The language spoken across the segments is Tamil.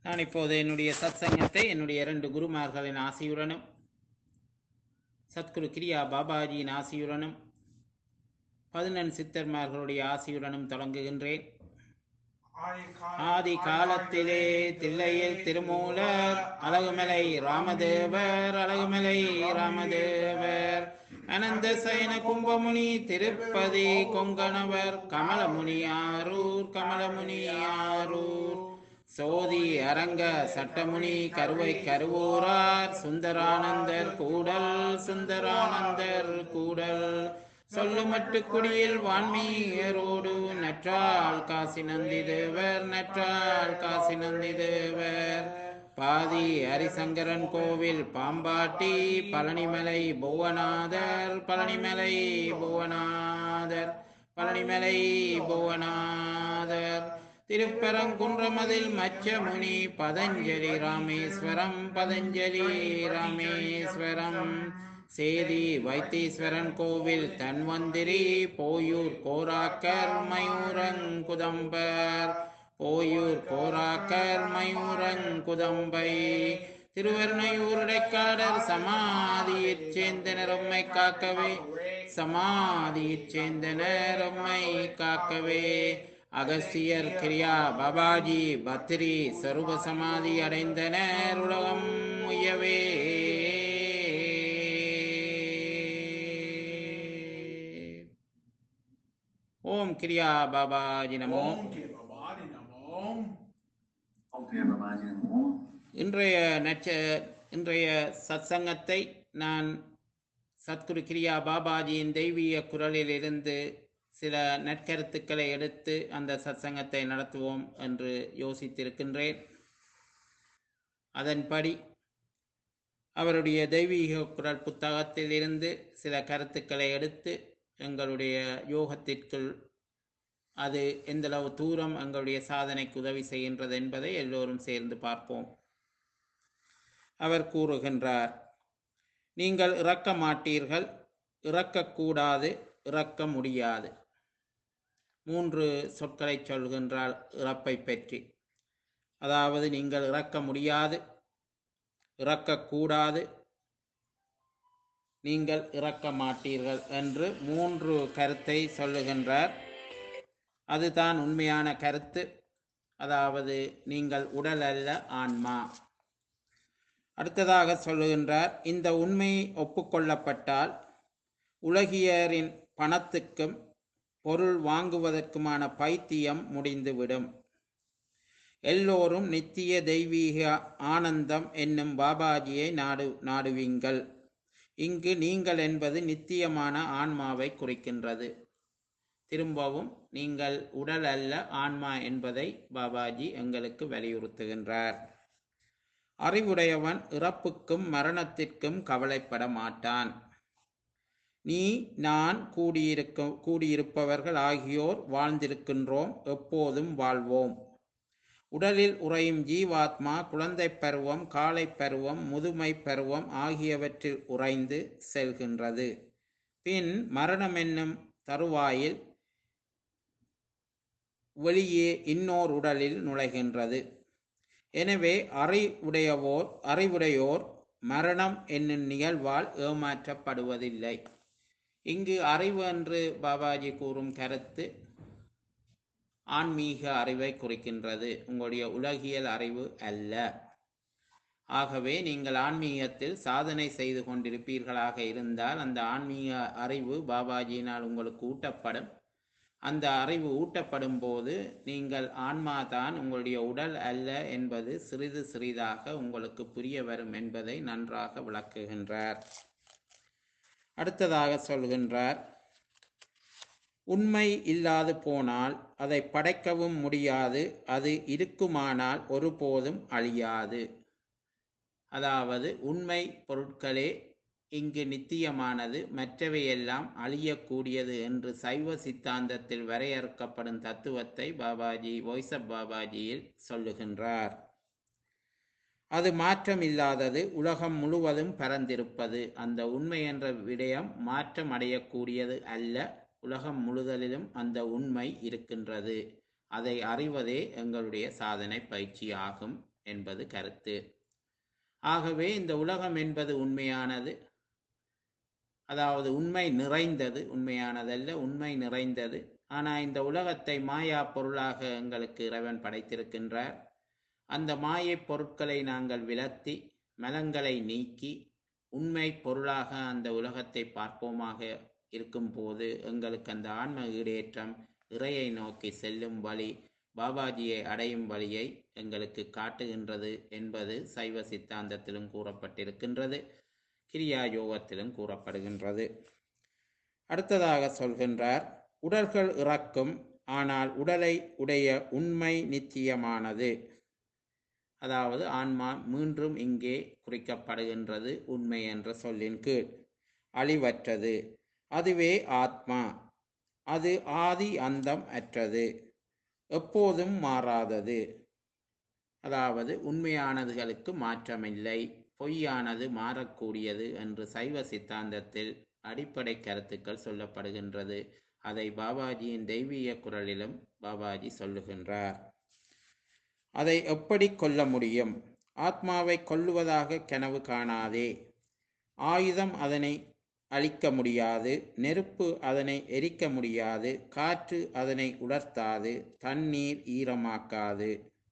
நான் இப்போது என்னுடைய சத்சங்கத்தை என்னுடைய இரண்டு குருமார்களின் ஆசியுடனும் சத்குரு கிரியா பாபாஜியின் ஆசியுடனும் பதினெண் சித்தர்மார்களுடைய ஆசியுடனும் தொடங்குகின்றேன் ஆதி காலத்திலே தில்லையில் திருமூலர் அழகுமலை ராமதேவர் அழகுமலை ராமதேவர் அனந்த சயன கும்பமுனி திருப்பதி கொங்கணவர் கமலமுனி ஆரூர் கமலமுனி ஆரூர் சோதி அரங்க சட்டமுனி கருவை கருவூரார் சுந்தரானந்தர் கூடல் சுந்தரானந்தர் கூடல் சொல்லுமட்டு குடியில் வான்மீயரோடு நற்றால் காசி நந்தி தேவர் நற்றால் காசி நந்தி தேவர் பாதி ஹரிசங்கரன் கோவில் பாம்பாட்டி பழனிமலை புவனாதர் பழனிமலை புவனாதர் பழனிமலை புவனாதர் திருப்பரங்குன்றமதில் மச்சமுனி பதஞ்சலி ராமேஸ்வரம் பதஞ்சலி ராமேஸ்வரம் சேதி வைத்தீஸ்வரன் கோவில் தன்வந்திரி போயூர் கோராக்கர் மயூரங்குதம்பர் போயூர் கோராக்கர் மயூரங்குதம்பை திருவருணையூருடைக்காடர் சமாதியிற் சேர்ந்தனர் உம்மை காக்கவே சமாதியிற் சேர்ந்தனர் உம்மை காக்கவே அகஸ்தியர் கிரியா பாபாஜி பத்ரி சருப சமாதி அடைந்தனர் உலகம் உயவே ஓம் கிரியா பாபாஜி நமோ ஓம் கிருபாதி நமோம் ஓகே பாபாஜி நமோ இன்றைய நட்ச இன்றைய சத்சங்கத்தை நான் சத்குரு கிரியா பாபாஜியின் தெய்வீக குரலிலிருந்து சில நற்கருத்துக்களை எடுத்து அந்த சத்சங்கத்தை நடத்துவோம் என்று யோசித்திருக்கின்றேன் அதன்படி அவருடைய தெய்வீக குரல் புத்தகத்திலிருந்து சில கருத்துக்களை எடுத்து எங்களுடைய யோகத்திற்குள் அது எந்தளவு தூரம் எங்களுடைய சாதனைக்கு உதவி செய்கின்றது என்பதை எல்லோரும் சேர்ந்து பார்ப்போம் அவர் கூறுகின்றார் நீங்கள் இறக்க மாட்டீர்கள் இறக்கக்கூடாது இறக்க முடியாது மூன்று சொற்களை சொல்கின்றார் இறப்பை பற்றி அதாவது நீங்கள் இறக்க முடியாது இறக்கக்கூடாது நீங்கள் இறக்க மாட்டீர்கள் என்று மூன்று கருத்தை சொல்லுகின்றார் அதுதான் உண்மையான கருத்து அதாவது நீங்கள் உடல் அல்ல ஆன்மா அடுத்ததாக சொல்லுகின்றார் இந்த உண்மை ஒப்புக்கொள்ளப்பட்டால் உலகியரின் பணத்துக்கும் பொருள் வாங்குவதற்குமான பைத்தியம் முடிந்துவிடும் எல்லோரும் நித்திய தெய்வீக ஆனந்தம் என்னும் பாபாஜியை நாடு நாடுவீங்கள் இங்கு நீங்கள் என்பது நித்தியமான ஆன்மாவை குறிக்கின்றது திரும்பவும் நீங்கள் உடல் அல்ல ஆன்மா என்பதை பாபாஜி எங்களுக்கு வலியுறுத்துகின்றார் அறிவுடையவன் இறப்புக்கும் மரணத்திற்கும் கவலைப்பட மாட்டான் நீ நான் கூடியிருக்க கூடியிருப்பவர்கள் ஆகியோர் வாழ்ந்திருக்கின்றோம் எப்போதும் வாழ்வோம் உடலில் உறையும் ஜீவாத்மா குழந்தை பருவம் காலை பருவம் முதுமை பருவம் ஆகியவற்றில் உறைந்து செல்கின்றது பின் மரணம் என்னும் தருவாயில் வெளியே இன்னோர் உடலில் நுழைகின்றது எனவே அறிவுடையவோர் அறிவுடையோர் மரணம் என்னும் நிகழ்வால் ஏமாற்றப்படுவதில்லை இங்கு அறிவு என்று பாபாஜி கூறும் கருத்து ஆன்மீக அறிவை குறிக்கின்றது உங்களுடைய உலகியல் அறிவு அல்ல ஆகவே நீங்கள் ஆன்மீகத்தில் சாதனை செய்து கொண்டிருப்பீர்களாக இருந்தால் அந்த ஆன்மீக அறிவு பாபாஜியினால் உங்களுக்கு ஊட்டப்படும் அந்த அறிவு ஊட்டப்படும் போது நீங்கள் ஆன்மா தான் உங்களுடைய உடல் அல்ல என்பது சிறிது சிறிதாக உங்களுக்கு புரிய வரும் என்பதை நன்றாக விளக்குகின்றார் அடுத்ததாக சொல்கின்றார் உண்மை இல்லாது போனால் அதை படைக்கவும் முடியாது அது இருக்குமானால் ஒருபோதும் அழியாது அதாவது உண்மை பொருட்களே இங்கு நித்தியமானது மற்றவையெல்லாம் அழியக்கூடியது என்று சைவ சித்தாந்தத்தில் வரையறுக்கப்படும் தத்துவத்தை பாபாஜி வாய்ஸ் ஆஃப் பாபாஜியில் சொல்லுகின்றார் அது மாற்றம் இல்லாதது உலகம் முழுவதும் பரந்திருப்பது அந்த உண்மை என்ற விடயம் மாற்றம் அடையக்கூடியது அல்ல உலகம் முழுதலிலும் அந்த உண்மை இருக்கின்றது அதை அறிவதே எங்களுடைய சாதனை பயிற்சி ஆகும் என்பது கருத்து ஆகவே இந்த உலகம் என்பது உண்மையானது அதாவது உண்மை நிறைந்தது உண்மையானதல்ல உண்மை நிறைந்தது ஆனால் இந்த உலகத்தை மாயா பொருளாக எங்களுக்கு இறைவன் படைத்திருக்கின்றார் அந்த மாயை பொருட்களை நாங்கள் விலத்தி மலங்களை நீக்கி உண்மை பொருளாக அந்த உலகத்தை பார்ப்போமாக இருக்கும்போது எங்களுக்கு அந்த ஆன்ம ஈடேற்றம் இறையை நோக்கி செல்லும் வழி பாபாஜியை அடையும் வழியை எங்களுக்கு காட்டுகின்றது என்பது சைவ சித்தாந்தத்திலும் கூறப்பட்டிருக்கின்றது கிரியா யோகத்திலும் கூறப்படுகின்றது அடுத்ததாக சொல்கின்றார் உடல்கள் இறக்கும் ஆனால் உடலை உடைய உண்மை நித்தியமானது அதாவது ஆன்மா மீண்டும் இங்கே குறிக்கப்படுகின்றது உண்மை என்ற சொல்லின் கீழ் அழிவற்றது அதுவே ஆத்மா அது ஆதி அந்தம் அற்றது எப்போதும் மாறாதது அதாவது உண்மையானதுகளுக்கு மாற்றமில்லை பொய்யானது மாறக்கூடியது என்று சைவ சித்தாந்தத்தில் அடிப்படை கருத்துக்கள் சொல்லப்படுகின்றது அதை பாபாஜியின் தெய்வீக குரலிலும் பாபாஜி சொல்லுகின்றார் அதை எப்படி கொல்ல முடியும் ஆத்மாவை கொல்லுவதாக கனவு காணாதே ஆயுதம் அதனை அழிக்க முடியாது நெருப்பு அதனை எரிக்க முடியாது காற்று அதனை உலர்த்தாது தண்ணீர் ஈரமாக்காது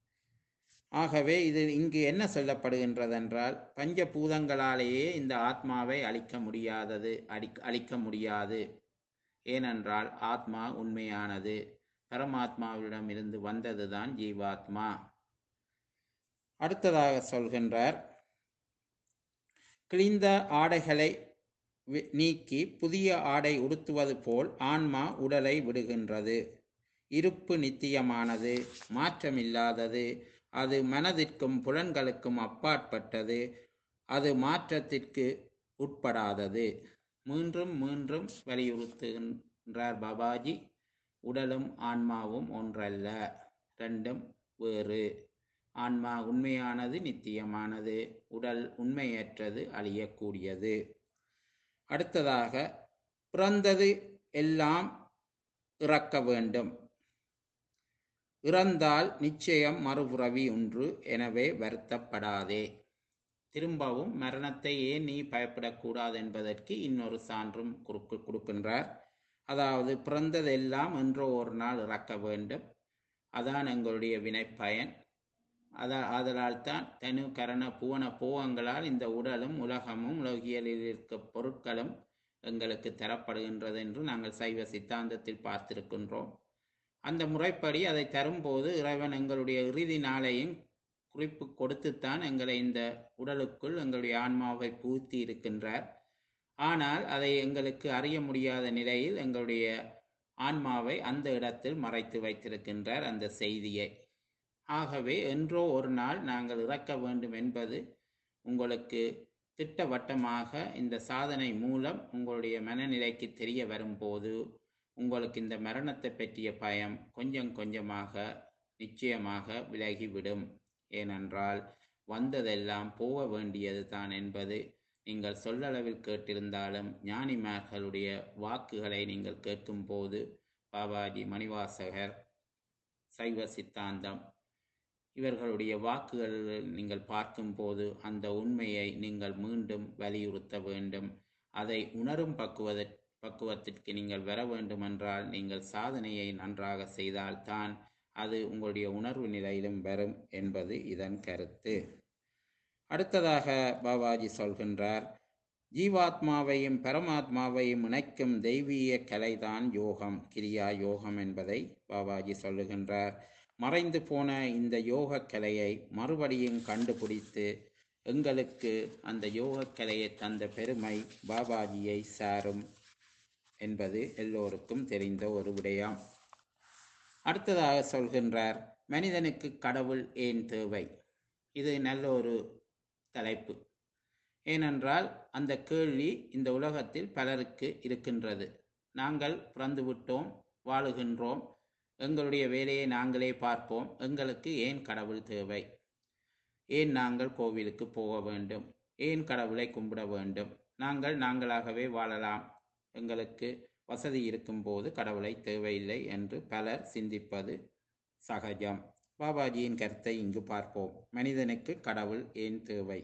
ஆகவே இது இங்கு என்ன சொல்லப்படுகின்றதென்றால் பஞ்சபூதங்களாலேயே இந்த ஆத்மாவை அழிக்க முடியாதது அடி அழிக்க முடியாது ஏனென்றால் ஆத்மா உண்மையானது பரமாத்மாவிடம் இருந்து வந்ததுதான் ஜீவாத்மா அடுத்ததாக சொல்கின்றார் கிழிந்த ஆடைகளை வி- நீக்கி புதிய ஆடை உடுத்துவது போல் ஆன்மா உடலை விடுகின்றது இருப்பு நித்தியமானது மாற்றமில்லாதது அது மனதிற்கும் புலன்களுக்கும் அப்பாற்பட்டது அது மாற்றத்திற்கு உட்படாதது மீண்டும் மீண்டும் வலியுறுத்துகின்றார் பாபாஜி உடலும் ஆன்மாவும் ஒன்றல்ல ரெண்டும் வேறு ஆன்மா உண்மையானது நித்தியமானது உடல் உண்மையற்றது அழியக்கூடியது அடுத்ததாக பிறந்தது எல்லாம் இறக்க வேண்டும் இறந்தால் நிச்சயம் மறுபுறவி உண்டு எனவே வருத்தப்படாதே திரும்பவும் மரணத்தை ஏன் நீ பயப்படக்கூடாது என்பதற்கு இன்னொரு சான்றும் குறுக்கு கொடுக்கின்றார் அதாவது பிறந்ததெல்லாம் என்றோ ஒரு நாள் இறக்க வேண்டும் அதான் எங்களுடைய வினைப்பயன் அதா ஆதலால் தான் தனு கரண புவன போகங்களால் இந்த உடலும் உலகமும் உலகியலில் இருக்க பொருட்களும் எங்களுக்கு தரப்படுகின்றது என்று நாங்கள் சைவ சித்தாந்தத்தில் பார்த்திருக்கின்றோம் அந்த முறைப்படி அதை தரும்போது இறைவன் எங்களுடைய இறுதி நாளையும் குறிப்பு கொடுத்துத்தான் எங்களை இந்த உடலுக்குள் எங்களுடைய ஆன்மாவை பூர்த்தி இருக்கின்றார் ஆனால் அதை எங்களுக்கு அறிய முடியாத நிலையில் எங்களுடைய ஆன்மாவை அந்த இடத்தில் மறைத்து வைத்திருக்கின்றார் அந்த செய்தியை ஆகவே என்றோ ஒரு நாள் நாங்கள் இறக்க வேண்டும் என்பது உங்களுக்கு திட்டவட்டமாக இந்த சாதனை மூலம் உங்களுடைய மனநிலைக்கு தெரிய வரும்போது உங்களுக்கு இந்த மரணத்தை பற்றிய பயம் கொஞ்சம் கொஞ்சமாக நிச்சயமாக விலகிவிடும் ஏனென்றால் வந்ததெல்லாம் போக வேண்டியது தான் என்பது நீங்கள் சொல்லளவில் கேட்டிருந்தாலும் ஞானிமார்களுடைய வாக்குகளை நீங்கள் கேட்கும்போது பாபாஜி மணிவாசகர் சைவ சித்தாந்தம் இவர்களுடைய வாக்குகளில் நீங்கள் பார்க்கும்போது அந்த உண்மையை நீங்கள் மீண்டும் வலியுறுத்த வேண்டும் அதை உணரும் பக்குவத பக்குவத்திற்கு நீங்கள் வர வேண்டுமென்றால் நீங்கள் சாதனையை நன்றாக செய்தால்தான் அது உங்களுடைய உணர்வு நிலையிலும் வரும் என்பது இதன் கருத்து அடுத்ததாக பாபாஜி சொல்கின்றார் ஜீவாத்மாவையும் பரமாத்மாவையும் இணைக்கும் தெய்வீக கலைதான் யோகம் கிரியா யோகம் என்பதை பாபாஜி சொல்லுகின்றார் மறைந்து போன இந்த யோக கலையை மறுபடியும் கண்டுபிடித்து எங்களுக்கு அந்த யோக கலையை தந்த பெருமை பாபாஜியை சாரும் என்பது எல்லோருக்கும் தெரிந்த ஒரு விடயம் அடுத்ததாக சொல்கின்றார் மனிதனுக்கு கடவுள் ஏன் தேவை இது நல்ல ஒரு தலைப்பு ஏனென்றால் அந்த கேள்வி இந்த உலகத்தில் பலருக்கு இருக்கின்றது நாங்கள் பிறந்து விட்டோம் வாழுகின்றோம் எங்களுடைய வேலையை நாங்களே பார்ப்போம் எங்களுக்கு ஏன் கடவுள் தேவை ஏன் நாங்கள் கோவிலுக்கு போக வேண்டும் ஏன் கடவுளை கும்பிட வேண்டும் நாங்கள் நாங்களாகவே வாழலாம் எங்களுக்கு வசதி இருக்கும்போது கடவுளை தேவையில்லை என்று பலர் சிந்திப்பது சகஜம் பாபாஜியின் கருத்தை இங்கு பார்ப்போம் மனிதனுக்கு கடவுள் ஏன் தேவை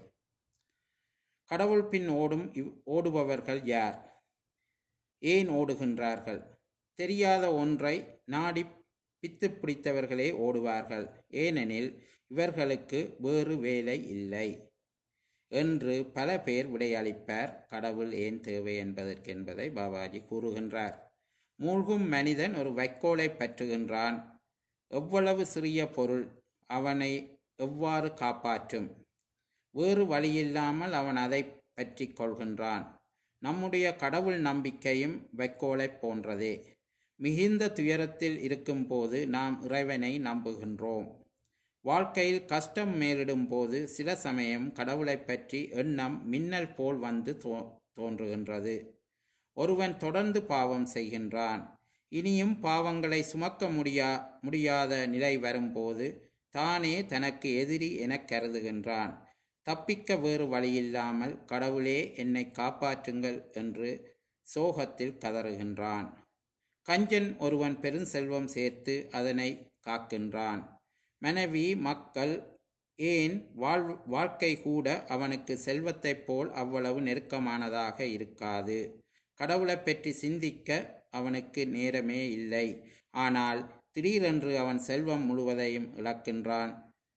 கடவுள் பின் ஓடும் இவ்- ஓடுபவர்கள் யார் ஏன் ஓடுகின்றார்கள் தெரியாத ஒன்றை நாடி பித்து பிடித்தவர்களே ஓடுவார்கள் ஏனெனில் இவர்களுக்கு வேறு வேலை இல்லை என்று பல பேர் விடையளிப்பார் கடவுள் ஏன் தேவை என்பதற்கு என்பதை பாபாஜி கூறுகின்றார் மூழ்கும் மனிதன் ஒரு வைக்கோலை பற்றுகின்றான் எவ்வளவு சிறிய பொருள் அவனை எவ்வாறு காப்பாற்றும் வேறு வழியில்லாமல் அவன் அதை பற்றி கொள்கின்றான் நம்முடைய கடவுள் நம்பிக்கையும் வைக்கோலைப் போன்றதே மிகுந்த துயரத்தில் இருக்கும்போது நாம் இறைவனை நம்புகின்றோம் வாழ்க்கையில் கஷ்டம் மேலிடும் போது சில சமயம் கடவுளைப் பற்றி எண்ணம் மின்னல் போல் வந்து தோ தோன்றுகின்றது ஒருவன் தொடர்ந்து பாவம் செய்கின்றான் இனியும் பாவங்களை சுமக்க முடியா முடியாத நிலை வரும்போது தானே தனக்கு எதிரி எனக் கருதுகின்றான் தப்பிக்க வேறு வழியில்லாமல் கடவுளே என்னை காப்பாற்றுங்கள் என்று சோகத்தில் கதறுகின்றான் கஞ்சன் ஒருவன் பெருஞ்செல்வம் சேர்த்து அதனை காக்கின்றான் மனைவி மக்கள் ஏன் வாழ் வாழ்க்கை கூட அவனுக்கு செல்வத்தைப் போல் அவ்வளவு நெருக்கமானதாக இருக்காது கடவுளைப் பற்றி சிந்திக்க அவனுக்கு நேரமே இல்லை ஆனால் திடீரென்று அவன் செல்வம் முழுவதையும் இழக்கின்றான்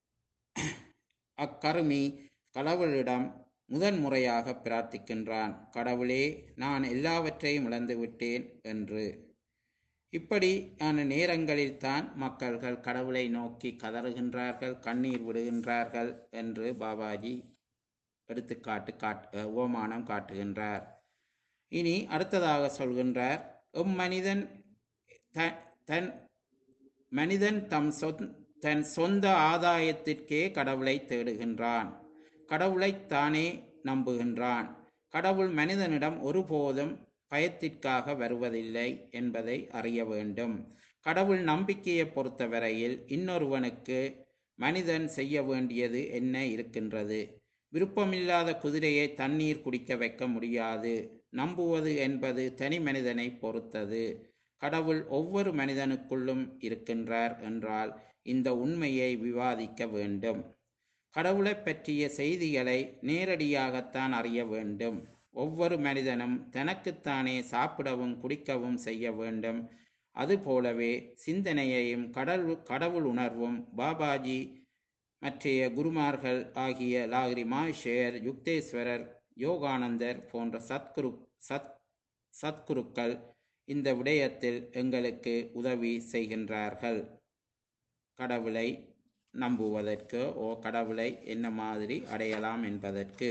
அக்கருமி கடவுளிடம் முதன் முறையாக பிரார்த்திக்கின்றான் கடவுளே நான் எல்லாவற்றையும் இழந்து விட்டேன் என்று இப்படியான நேரங்களில் தான் மக்கள்கள் கடவுளை நோக்கி கதறுகின்றார்கள் கண்ணீர் விடுகின்றார்கள் என்று பாபாஜி எடுத்துக்காட்டு காட் ஓமானம் காட்டுகின்றார் இனி அடுத்ததாக சொல்கின்றார் எம்மனிதன் த- தன் மனிதன் தம் சொந் தன் சொந்த ஆதாயத்திற்கே கடவுளை தேடுகின்றான் கடவுளை தானே நம்புகின்றான் கடவுள் மனிதனிடம் ஒருபோதும் பயத்திற்காக வருவதில்லை என்பதை அறிய வேண்டும் கடவுள் நம்பிக்கையை பொறுத்தவரையில் இன்னொருவனுக்கு மனிதன் செய்ய வேண்டியது என்ன இருக்கின்றது விருப்பமில்லாத குதிரையை தண்ணீர் குடிக்க வைக்க முடியாது நம்புவது என்பது தனி மனிதனை பொறுத்தது கடவுள் ஒவ்வொரு மனிதனுக்குள்ளும் இருக்கின்றார் என்றால் இந்த உண்மையை விவாதிக்க வேண்டும் கடவுளைப் பற்றிய செய்திகளை நேரடியாகத்தான் அறிய வேண்டும் ஒவ்வொரு மனிதனும் தனக்குத்தானே சாப்பிடவும் குடிக்கவும் செய்ய வேண்டும் அதுபோலவே சிந்தனையையும் கடவுள் கடவுள் உணர்வும் பாபாஜி மற்றைய குருமார்கள் ஆகிய லாகிரி மாஷேர் யுக்தேஸ்வரர் யோகானந்தர் போன்ற சத்குரு சத் சத்குருக்கள் இந்த விடயத்தில் எங்களுக்கு உதவி செய்கின்றார்கள் கடவுளை நம்புவதற்கு ஓ கடவுளை என்ன மாதிரி அடையலாம் என்பதற்கு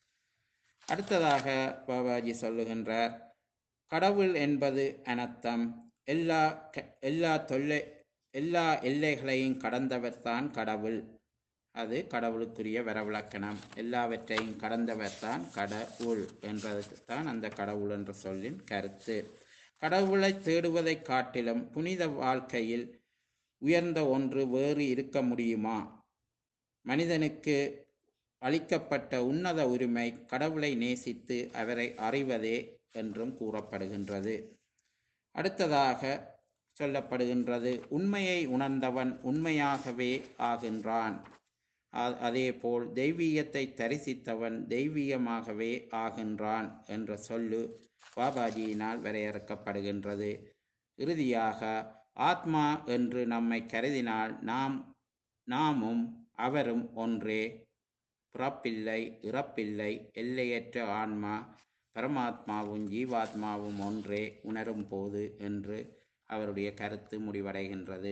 அடுத்ததாக பாபாஜி சொல்லுகின்றார் கடவுள் என்பது அனர்த்தம் எல்லா க- எல்லா தொல்லை எல்லா எல்லைகளையும் கடந்தவர் தான் கடவுள் அது கடவுளுக்குரிய வரவிலக்கணம் எல்லாவற்றையும் கடந்தவர் தான் கடவுள் என்பதற்கு தான் அந்த கடவுள் என்ற சொல்லின் கருத்து கடவுளை தேடுவதைக் காட்டிலும் புனித வாழ்க்கையில் உயர்ந்த ஒன்று வேறு இருக்க முடியுமா மனிதனுக்கு அளிக்கப்பட்ட உன்னத உரிமை கடவுளை நேசித்து அவரை அறிவதே என்றும் கூறப்படுகின்றது அடுத்ததாக சொல்லப்படுகின்றது உண்மையை உணர்ந்தவன் உண்மையாகவே ஆகின்றான் அ- அதேபோல் தெய்வீகத்தை தரிசித்தவன் தெய்வீகமாகவே ஆகின்றான் என்ற சொல்லு பாபாஜியினால் வரையறுக்கப்படுகின்றது இறுதியாக ஆத்மா என்று நம்மை கருதினால் நாம் நாமும் அவரும் ஒன்றே பிறப்பில்லை இறப்பில்லை எல்லையற்ற ஆன்மா பரமாத்மாவும் ஜீவாத்மாவும் ஒன்றே உணரும் போது என்று அவருடைய கருத்து முடிவடைகின்றது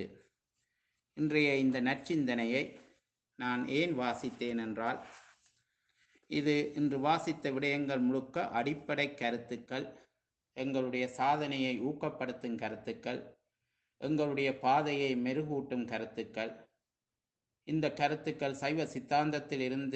இன்றைய இந்த நற்சிந்தனையை நான் ஏன் வாசித்தேன் என்றால் இது இன்று வாசித்த விடயங்கள் முழுக்க அடிப்படை கருத்துக்கள் எங்களுடைய சாதனையை ஊக்கப்படுத்தும் கருத்துக்கள் எங்களுடைய பாதையை மெருகூட்டும் கருத்துக்கள் இந்த கருத்துக்கள் சைவ சித்தாந்தத்தில் இருந்து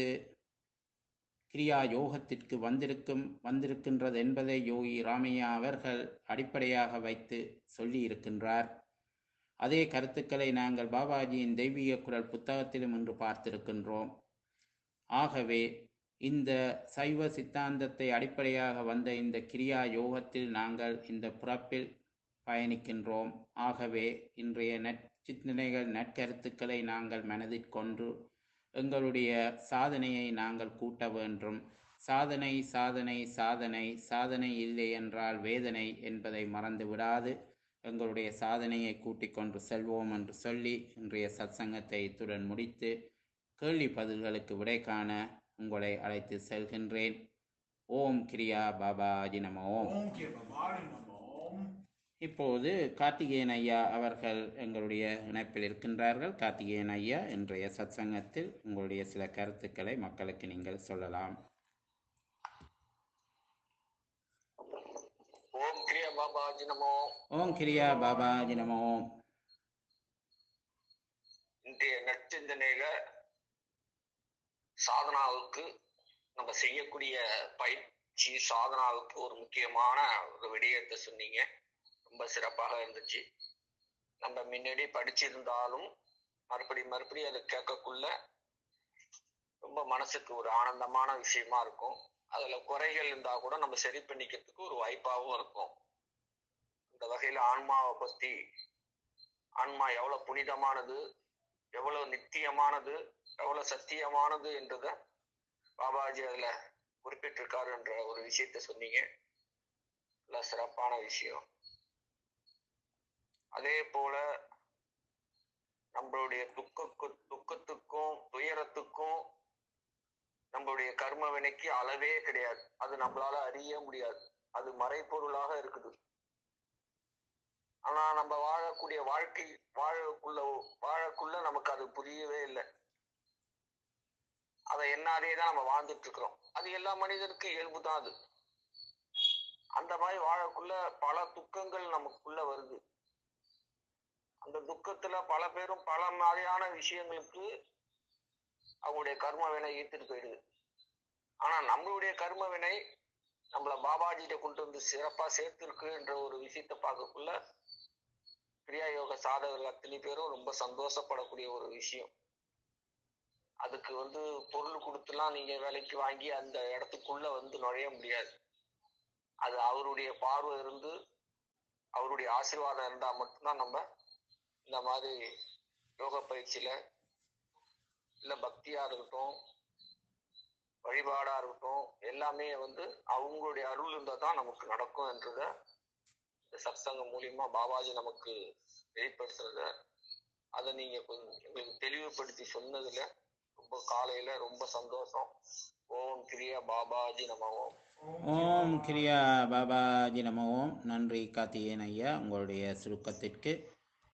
கிரியா யோகத்திற்கு வந்திருக்கும் வந்திருக்கின்றது என்பதை யோகி ராமையா அவர்கள் அடிப்படையாக வைத்து சொல்லி இருக்கின்றார் அதே கருத்துக்களை நாங்கள் பாபாஜியின் தெய்வீக குரல் புத்தகத்திலும் இன்று பார்த்திருக்கின்றோம் ஆகவே இந்த சைவ சித்தாந்தத்தை அடிப்படையாக வந்த இந்த கிரியா யோகத்தில் நாங்கள் இந்த பிறப்பில் பயணிக்கின்றோம் ஆகவே இன்றைய நற் சிந்தனைகள் நற்கருத்துக்களை நாங்கள் மனதிற் கொண்டு எங்களுடைய சாதனையை நாங்கள் கூட்ட வேண்டும் சாதனை சாதனை சாதனை சாதனை இல்லை என்றால் வேதனை என்பதை மறந்து விடாது எங்களுடைய சாதனையை கூட்டிக் கொண்டு செல்வோம் என்று சொல்லி இன்றைய சத்சங்கத்தை இத்துடன் முடித்து கேள்வி பதில்களுக்கு விடை காண உங்களை அழைத்து செல்கின்றேன் ஓம் கிரியா பாபாஜி நம ஓம் ஓம் கிருபவாரி நமோ இப்போது கார்த்திகேயன் ஐயா அவர்கள் எங்களுடைய இணைப்பில் இருக்கின்றார்கள் கார்த்திகேயன் ஐயா இன்றைய சத்சங்கத்தில் உங்களுடைய சில கருத்துக்களை மக்களுக்கு நீங்கள் சொல்லலாம் ஓம் கிரியா பாபாஜி நமோ ஓம் கிரியா பாபாஜி நம ஓம் இன்றைய நற்சிந்தனையில சாதனாவுக்கு நம்ம செய்யக்கூடிய பயிற்சி சாதனாவுக்கு ஒரு முக்கியமான ஒரு விடயத்தை சொன்னீங்க ரொம்ப சிறப்பாக இருந்துச்சு நம்ம முன்னாடி படிச்சிருந்தாலும் மறுபடி மறுபடி அதை கேட்கக்குள்ள ரொம்ப மனசுக்கு ஒரு ஆனந்தமான விஷயமா இருக்கும் அதுல குறைகள் இருந்தா கூட நம்ம சரி பண்ணிக்கிறதுக்கு ஒரு வாய்ப்பாகவும் இருக்கும் இந்த வகையில ஆன்மாவை பத்தி ஆன்மா எவ்வளவு புனிதமானது எவ்வளவு நித்தியமானது எவ்வளவு சத்தியமானது என்றத பாபாஜி அதுல குறிப்பிட்டிருக்காரு என்ற ஒரு விஷயத்த சொன்னீங்க நல்ல சிறப்பான விஷயம் அதே போல நம்மளுடைய துக்க துக்கத்துக்கும் துயரத்துக்கும் நம்மளுடைய கர்ம வினைக்கு அளவே கிடையாது அது நம்மளால அறிய முடியாது அது மறைப்பொருளாக இருக்குது ஆனா நம்ம வாழக்கூடிய வாழ்க்கை வாழக்குள்ள வாழக்குள்ள நமக்கு அது புரியவே இல்லை அதை என்னாலே தான் நம்ம வாழ்ந்துட்டு இருக்கிறோம் அது எல்லா மனிதனுக்கும் இயல்பு தான் அது அந்த மாதிரி வாழக்குள்ள பல துக்கங்கள் நமக்குள்ள வருது அந்த துக்கத்துல பல பேரும் பல மாதிரியான விஷயங்களுக்கு அவங்களுடைய கர்ம வினை ஈர்த்துட்டு போயிடுது ஆனா நம்மளுடைய கர்ம வினை நம்மள பாபாஜிட்ட கொண்டு வந்து சிறப்பா சேர்த்திருக்கு என்ற ஒரு விஷயத்த பார்க்கக்குள்ள கிரியா யோக சாதகர்கள் அத்தனை பேரும் ரொம்ப சந்தோஷப்படக்கூடிய ஒரு விஷயம் அதுக்கு வந்து பொருள் கொடுத்துலாம் நீங்க விலைக்கு வாங்கி அந்த இடத்துக்குள்ள வந்து நுழைய முடியாது அது அவருடைய பார்வை இருந்து அவருடைய ஆசீர்வாதம் இருந்தா மட்டும்தான் நம்ம இந்த மாதிரி யோக பயிற்சியில இல்ல பக்தியா இருக்கட்டும் வழிபாடா இருக்கட்டும் எல்லாமே வந்து அவங்களுடைய அருள் இருந்தா தான் நமக்கு நடக்கும் என்றத இந்த சத்சங்கம் மூலியமா பாபாஜி நமக்கு வெளிப்படுத்துறத அதை நீங்க கொஞ்சம் எங்களுக்கு தெளிவுபடுத்தி சொன்னதுல ரொம்ப காலையில ரொம்ப சந்தோஷம் ஓம் கிரியா பாபாஜி நம ஓம் ஓம் கிரியா பாபாஜி நம ஓம் நன்றி கார்த்திகேயன் ஐயா உங்களுடைய சுருக்கத்திற்கு